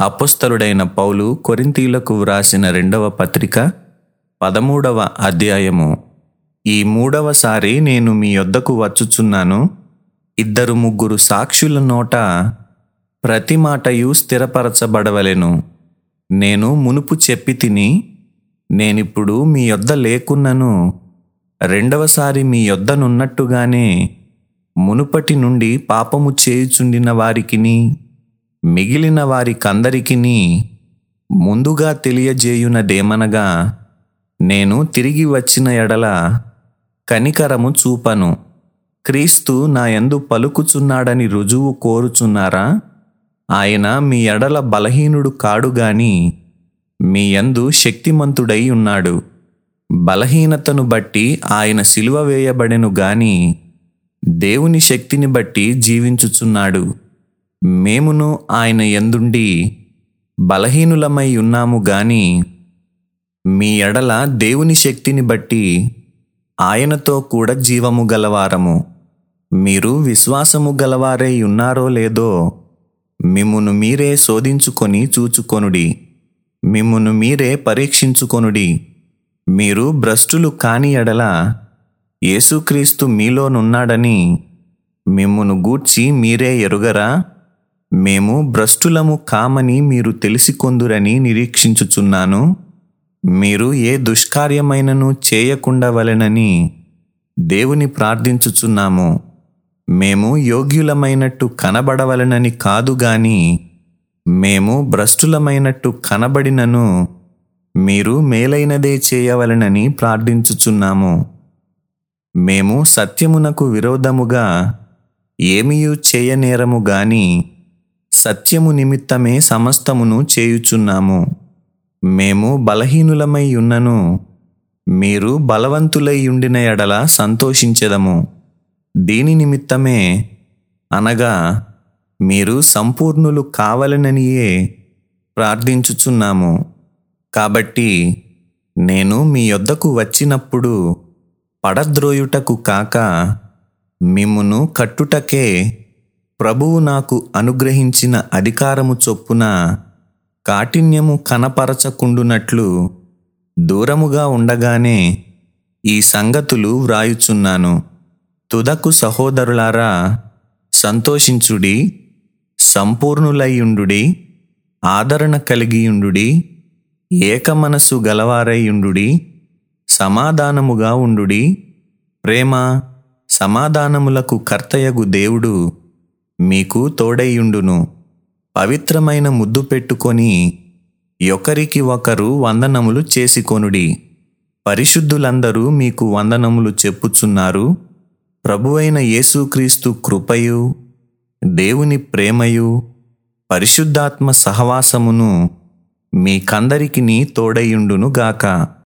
అపుస్తలుడైన పౌలు కొరింథీలకు వ్రాసిన రెండవ పత్రిక పదమూడవ అధ్యాయము ఈ మూడవసారి నేను మీ యొద్దకు వచ్చుచున్నాను ఇద్దరు ముగ్గురు సాక్షుల నోట ప్రతి మాటయు స్థిరపరచబడవలెను నేను మునుపు చెప్పి తిని నేనిప్పుడు మీ యొద్ద లేకున్నను రెండవసారి మీ యొద్దనున్నట్టుగానే మునుపటి నుండి పాపము చేయుచుండిన వారికిని మిగిలిన వారికందరికిని ముందుగా తెలియజేయునదేమనగా నేను తిరిగి వచ్చిన ఎడల కనికరము చూపను క్రీస్తు నా యందు పలుకుచున్నాడని రుజువు కోరుచున్నారా ఆయన మీ ఎడల బలహీనుడు కాడు గాని మీ యందు శక్తిమంతుడై ఉన్నాడు బలహీనతను బట్టి ఆయన సిలువ వేయబడెను గాని దేవుని శక్తిని బట్టి జీవించుచున్నాడు మేమును ఆయన యందుండి బలహీనులమై ఉన్నాము గాని మీ ఎడల దేవుని శక్తిని బట్టి ఆయనతో కూడా జీవము గలవారము మీరు విశ్వాసము గలవారై ఉన్నారో లేదో మిమ్మును మీరే శోధించుకొని చూచుకొనుడి మిమ్మును మీరే పరీక్షించుకొనుడి మీరు భ్రష్టులు కాని ఎడల యేసుక్రీస్తు మీలోనున్నాడని మిమ్మును గూర్చి మీరే ఎరుగరా మేము భ్రష్టులము కామని మీరు తెలిసికొందురని నిరీక్షించుచున్నాను మీరు ఏ దుష్కార్యమైనను చేయకుండా వలెనని దేవుని ప్రార్థించుచున్నాము మేము యోగ్యులమైనట్టు కనబడవలనని కాదు గాని మేము భ్రష్టులమైనట్టు కనబడినను మీరు మేలైనదే చేయవలనని ప్రార్థించుచున్నాము మేము సత్యమునకు విరోధముగా ఏమియూ చేయనేరము గాని సత్యము నిమిత్తమే సమస్తమును చేయుచున్నాము మేము బలహీనులమై ఉన్నను మీరు బలవంతులై ఉండిన ఎడల సంతోషించెదము దీని నిమిత్తమే అనగా మీరు సంపూర్ణులు కావలననియే ప్రార్థించుచున్నాము కాబట్టి నేను మీ యొద్దకు వచ్చినప్పుడు పడద్రోయుటకు కాక మిమ్మును కట్టుటకే ప్రభువు నాకు అనుగ్రహించిన అధికారము చొప్పున కాఠిన్యము కనపరచకుండునట్లు దూరముగా ఉండగానే ఈ సంగతులు వ్రాయుచున్నాను తుదకు సహోదరులారా సంతోషించుడి సంపూర్ణులైయుండుడి ఆదరణ కలిగియుండుడి ఏకమనస్సు గలవారైయుండుడి సమాధానముగా ఉండుడి ప్రేమ సమాధానములకు కర్తయగు దేవుడు మీకు తోడైయుండును పవిత్రమైన ముద్దు పెట్టుకొని ఒకరికి ఒకరు వందనములు చేసుకొనుడి పరిశుద్ధులందరూ మీకు వందనములు చెప్పుచున్నారు ప్రభువైన యేసుక్రీస్తు కృపయు దేవుని ప్రేమయు పరిశుద్ధాత్మ సహవాసమును మీకందరికిని తోడయుండును గాక